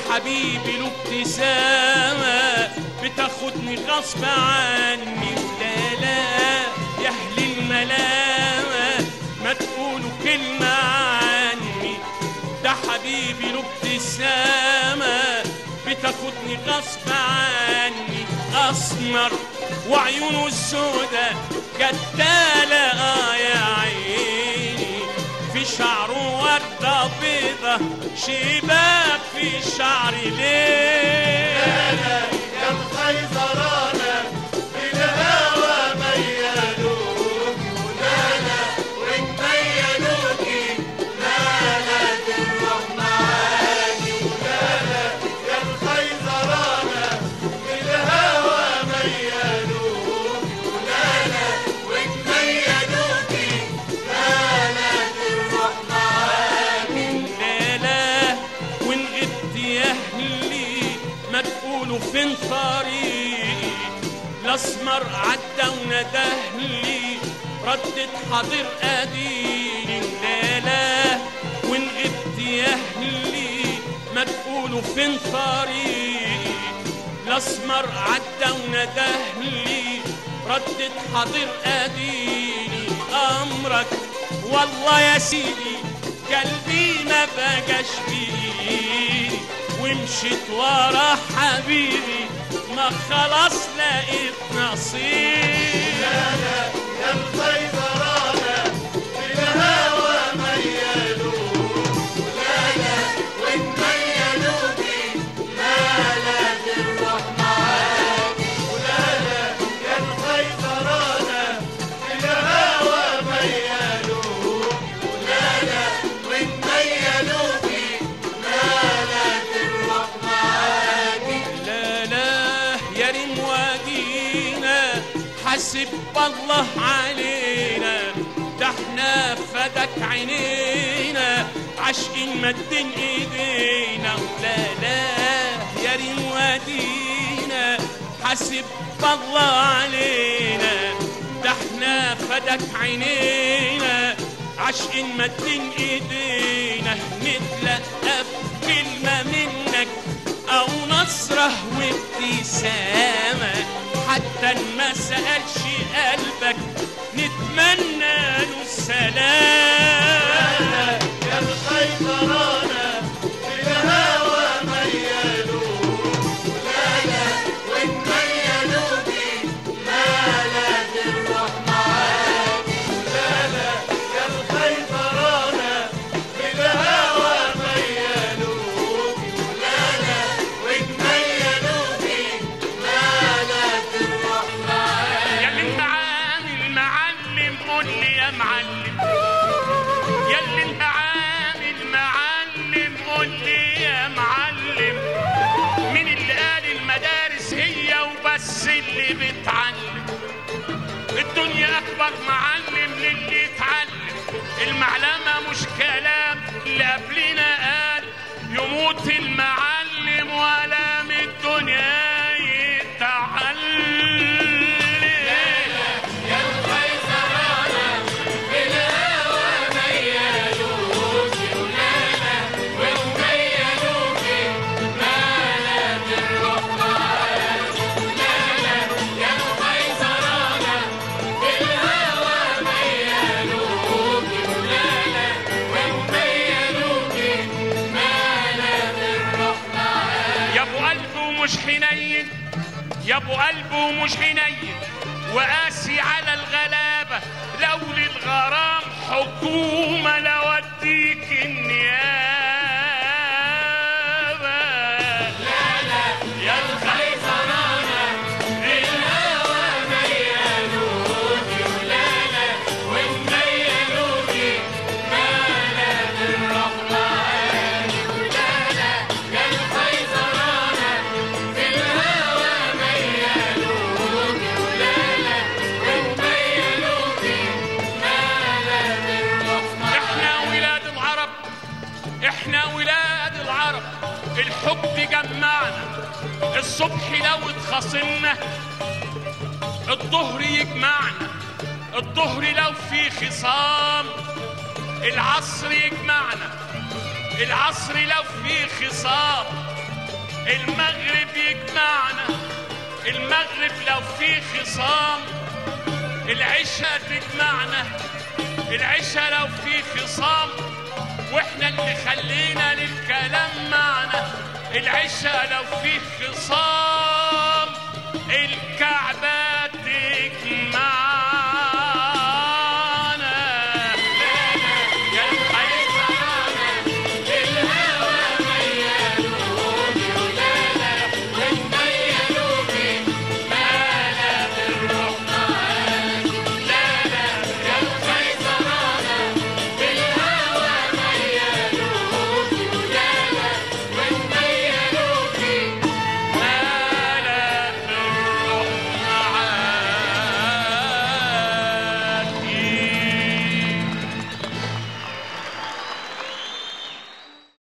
حبيبي له ابتسامة بتاخدني غصب عني لا لا يا أهل الملامة ما تقولوا كلمة عني ده حبيبي له ابتسامة بتاخدني غصب عني أسمر وعيونه السودة جدالة آه يا عيني في شعره وردة بيضة شباك في الشعر ليه يا الخيزرانة بالهوى ميلوك ولالا وإن ميلوكي لالا تروح معاكي ولالا يا الخيزرانة بالهوى ميلوك ولالا وإن ميلوكي لالا تروح معاكي ليلة وإن غبت يا أهلي ما تقولوا فين طريقي الأسمر عدى وندهلي ردت حاضر أديني ليلة وإن غبت يا أهلي ما تقولوا فين طريقي الأسمر عدى وندهلي ردت حاضر أديني أمرك والله يا سيدي قلبي ما بقاش بإيدي ومشيت ورا حبيبي ما خلاص لقيت نصيب يا الخيزرانة بالهوى ميلوك ولالا وإن ميلوكي لالا تروح معاكي ولالا يا الخيزرانة بالهوى ميلوك ولالا وإن ميلوكي لالا تروح معاكي لا لا يا ريم وادينا حسب الله علينا ده احنا فدك عينينا عاشقين مدين ايدينا لا لا يا ريم وادينا حسب الله علينا ده احنا فدك عينينا عاشقين مدين ايدينا نتلقى كلمة منك أو نصرة وابتسامة حتى إن ما سألش قلبك نتمنى له السلام يا الخيزرانة بالهوى ميلوك ولالا وإن ميلوكي لالا تروح معاكي ولالا يا الخيزرانة بالهوى ميلوك ولالا وإن ميلوكي لالا تروح معاكي يا اللي انت عامل معلم قول لي يا معلم يا اللي انت عامل معلم قول لي يا معلم مين اللي قال المدارس هي وبس اللي بتعلم الدنيا اكبر معلم للي يتعلم المعلمه مش كلام اللي قبلنا قال يموت المعلم ولا من الدنيا يتعلم يا ابو قلبه مش حنين يا ابو قلبه مش حنين وقاسي على الغلابه لو للغرام حكومه لوديك النيابه يا الخيزرانه الهوى ميلوكي ولالا وميلوكي مالا بالرحمه ولالا يا الخيزرانه الهوى ميلوكي ولالا وميلوكي مالا بالرحمه احنا ولاد العرب احنا ولاد العرب الحب جمعنا الصبح لو اتخاصمنا الظهر يجمعنا الظهر لو في خصام العصر يجمعنا العصر لو في خصام المغرب يجمعنا المغرب لو في خصام العشاء تجمعنا العشاء لو في خصام واحنا اللي خلينا للكلام معنا العشاء لو في خصام الكلام